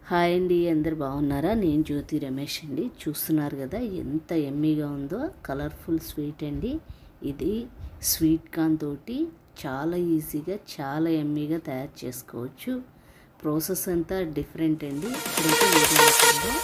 Hi అండి అందరు బాగున్నారా నేను జ్యోతి రమేష్ అండి చూస్తున్నారు కదా ఎంత ఎమ్మీగా ఉందో కలర్ఫుల్ స్వీట్ అండి ఇది స్వీట్ కార్న్ తోటి చాలా ఈజీగా చాలా ఎమ్మీగా తయారు చేసుకోవచ్చు ప్రాసెస్ అంతా డిఫరెంట్ అండి ఇప్పుడైతే వీడియో చూద్దాం.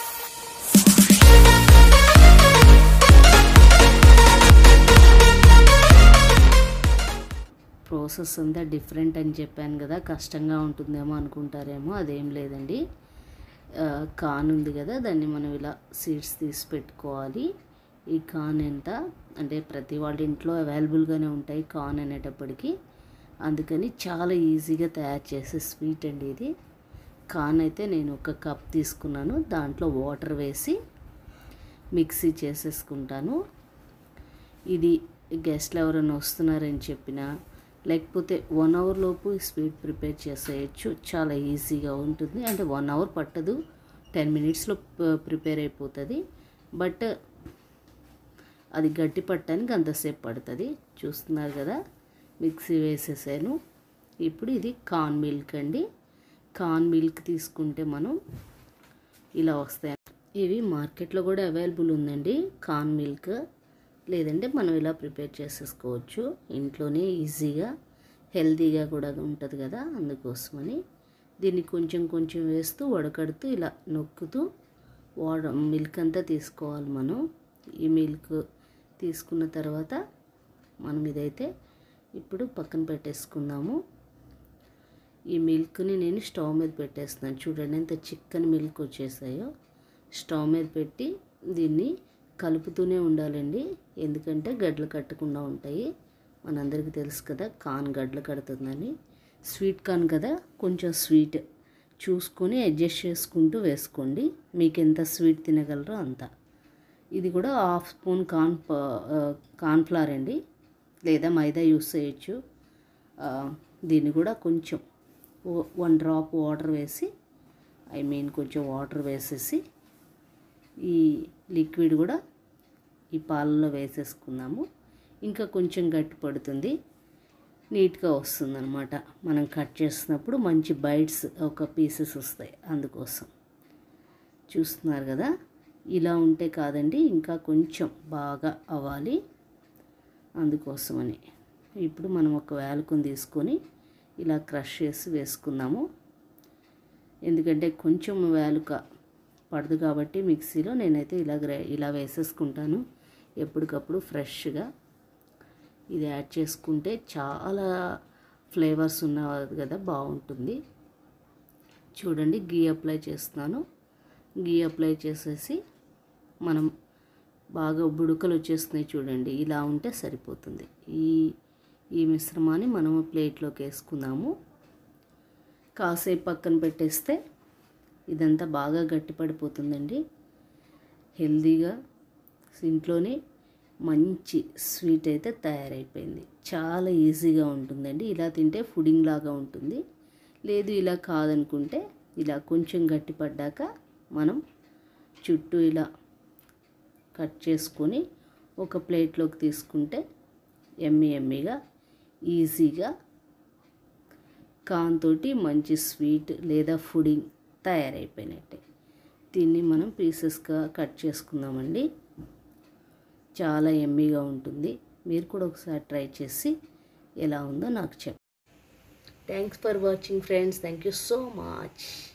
ప్రాసెస్ అంతా డిఫరెంట్ అని చెప్పాను కదా కష్టంగా ఉంటుందేమో అనుకుంటారేమో అదేం లేదండి ఆ, కాన్ ఉంది కదా దాన్ని మనం ఇలా సీడ్స్ తీసి పెట్టుకోవాలి ఈ కాన్ ఎంత అంటే ప్రతి వాళ్ళ ఇంట్లో అవైలబుల్గానే ఉంటాయి కాన్ అనేటప్పటికి అందుకని చాలా ఈజీగా తయారు చేసే స్వీట్ అండి ఇది కాన్ అయితే నేను ఒక కప్ తీసుకున్నాను దాంట్లో వాటర్ వేసి మిక్సీ చేసేసుకుంటాను ఇది గెస్ట్లు ఎవరైనా వస్తున్నారని చెప్పినా లేకపోతే వన్ అవర్ లోపు ఈ స్వీట్ ప్రిపేర్ చేసేయచ్చు చాలా ఈజీగా ఉంటుంది అంటే వన్ అవర్ పట్టదు టెన్ మినిట్స్లో ప్రిపేర్ అయిపోతుంది బట్ అది గట్టి పట్టడానికి అంతసేపు పడుతుంది చూస్తున్నారు కదా మిక్సీ వేసేసాను ఇప్పుడు ఇది కార్న్ మిల్క్ అండి కార్న్ మిల్క్ తీసుకుంటే మనం ఇలా వస్తాయి ఇవి మార్కెట్లో కూడా అవైలబుల్ ఉందండి కార్న్ మిల్క్ లేదంటే మనం ఇలా ప్రిపేర్ చేసేసుకోవచ్చు ఇంట్లోనే ఈజీగా హెల్తీగా కూడా ఉంటుంది కదా అందుకోసమని దీన్ని కొంచెం కొంచెం వేస్తూ వడకడుతూ ఇలా నొక్కుతూ వాడ మిల్క్ అంతా తీసుకోవాలి మనం ఈ మిల్క్ తీసుకున్న తర్వాత మనం ఇదైతే ఇప్పుడు పక్కన పెట్టేసుకుందాము ఈ మిల్క్ని నేను స్టవ్ మీద పెట్టేస్తున్నాను చూడండి ఎంత చిక్కని మిల్క్ వచ్చేసాయో స్టవ్ మీద పెట్టి దీన్ని కలుపుతూనే ఉండాలండి ఎందుకంటే గడ్డలు కట్టకుండా ఉంటాయి మనందరికీ తెలుసు కదా కాన్ గడ్డలు కడుతుందని స్వీట్ కాన్ కదా కొంచెం స్వీట్ చూసుకొని అడ్జస్ట్ చేసుకుంటూ వేసుకోండి మీకు ఎంత స్వీట్ తినగలరో అంత ఇది కూడా హాఫ్ స్పూన్ కార్న్ కార్న్ఫ్లవర్ అండి లేదా మైదా యూస్ చేయొచ్చు ఆ, దీన్ని కూడా కొంచెం వన్ డ్రాప్ వాటర్ వేసి ఐ మీన్ కొంచెం వాటర్ వేసేసి ఈ లిక్విడ్ కూడా ఈ పాలలో వేసేసుకుందాము ఇంకా కొంచెం గట్టి పడుతుంది నీట్గా వస్తుంది అనమాట మనం కట్ చేసినప్పుడు మంచి బైట్స్ ఒక పీసెస్ వస్తాయి అందుకోసం చూస్తున్నారు కదా ఇలా ఉంటే కాదండి ఇంకా కొంచెం బాగా అవ్వాలి అందుకోసమని ఇప్పుడు మనం ఒక వేలుకొని తీసుకొని ఇలా క్రష్ చేసి వేసుకుందాము ఎందుకంటే కొంచెం వేలుక పడదు కాబట్టి మిక్సీలో నేనైతే ఇలా గ్రై ఇలా వేసేసుకుంటాను ఎప్పటికప్పుడు ఫ్రెష్గా ఇది యాడ్ చేసుకుంటే చాలా ఫ్లేవర్స్ ఉన్నది కదా బాగుంటుంది చూడండి గీ అప్లై చేస్తున్నాను గీ అప్లై చేసేసి మనం బాగా బుడకలు వచ్చేస్తున్నాయి చూడండి ఇలా ఉంటే సరిపోతుంది ఈ ఈ మిశ్రమాన్ని మనము ప్లేట్లోకి వేసుకుందాము కాసేపు పక్కన పెట్టేస్తే ఇదంతా బాగా గట్టిపడిపోతుందండి హెల్దీగా ఇంట్లోనే మంచి స్వీట్ అయితే తయారైపోయింది చాలా ఈజీగా ఉంటుందండి ఇలా తింటే ఫుడింగ్ లాగా ఉంటుంది లేదు ఇలా కాదనుకుంటే ఇలా కొంచెం గట్టిపడ్డాక మనం చుట్టూ ఇలా కట్ చేసుకొని ఒక ప్లేట్లోకి తీసుకుంటే ఎమ్మి ఎమ్మిగా ఈజీగా కాన్ తోటి మంచి స్వీట్ లేదా ఫుడింగ్ తయారైపోయినట్టే దీన్ని మనం పీసెస్గా కట్ చేసుకుందామండి చాలా ఎమ్మీగా ఉంటుంది మీరు కూడా ఒకసారి ట్రై చేసి ఎలా ఉందో నాకు చెప్పండి thanks for watching friends thank you so much